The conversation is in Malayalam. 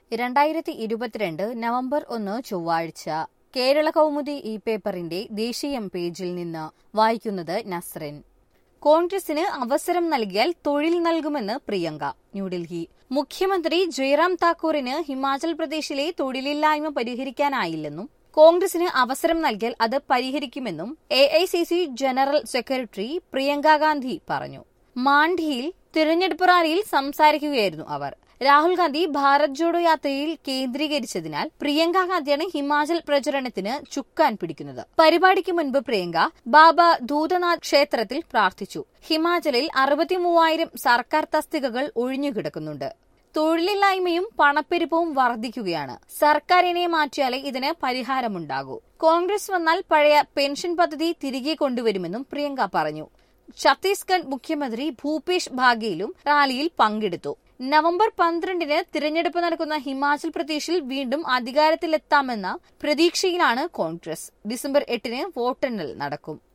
രണ്ടായിരത്തി ഇരുപത്തിരണ്ട് നവംബർ ഒന്ന് ചൊവ്വാഴ്ച കേരള കൗമുദി ഈ പേപ്പറിന്റെ ദേശീയം പേജിൽ നിന്ന് വായിക്കുന്നത് നസ്റിൻ കോൺഗ്രസിന് അവസരം നൽകിയാൽ തൊഴിൽ നൽകുമെന്ന് പ്രിയങ്ക ന്യൂഡൽഹി മുഖ്യമന്ത്രി ജയറാം താക്കൂറിന് ഹിമാചൽ പ്രദേശിലെ തൊഴിലില്ലായ്മ പരിഹരിക്കാനായില്ലെന്നും കോൺഗ്രസിന് അവസരം നൽകിയാൽ അത് പരിഹരിക്കുമെന്നും A I C C general secretary Priyanka Gandhi പറഞ്ഞു മാണ്ഡിയിൽ തിരഞ്ഞെടുപ്പ് റാലിയിൽ സംസാരിക്കുകയായിരുന്നു അവർ രാഹുൽ ഗാന്ധി ഭാരത് ജോഡോ യാത്രയിൽ കേന്ദ്രീകരിച്ചതിനാൽ പ്രിയങ്ക ഗാന്ധിയാണ് ഹിമാചൽ പ്രചരണത്തിന് ചുക്കാൻ പിടിക്കുന്നത് പരിപാടിക്ക് മുൻപ് പ്രിയങ്ക ബാബ ദൂതനാഥ് ക്ഷേത്രത്തിൽ പ്രാർത്ഥിച്ചു ഹിമാചലിൽ അറുപത്തിമൂവായിരം സർക്കാർ തസ്തികകൾ ഒഴിഞ്ഞുകിടക്കുന്നുണ്ട് തൊഴിലില്ലായ്മയും പണപ്പെരുപ്പവും വർദ്ധിക്കുകയാണ് സർക്കാരിനെ മാറ്റിയാലേ ഇതിന് പരിഹാരമുണ്ടാകൂ കോൺഗ്രസ് വന്നാൽ പഴയ പെൻഷൻ പദ്ധതി തിരികെ കൊണ്ടുവരുമെന്നും പ്രിയങ്ക പറഞ്ഞു ഛത്തീസ്ഗഡ് മുഖ്യമന്ത്രി ഭൂപേഷ് ഭാഗേലും റാലിയിൽ പങ്കെടുത്തു നവംബർ പന്ത്രണ്ടിന് തിരഞ്ഞെടുപ്പ് നടക്കുന്ന ഹിമാചൽ പ്രദേശിൽ വീണ്ടും അധികാരത്തിലെത്താമെന്ന പ്രതീക്ഷയിലാണ് കോൺഗ്രസ് ഡിസംബർ എട്ടിന് വോട്ടെണ്ണൽ നടക്കും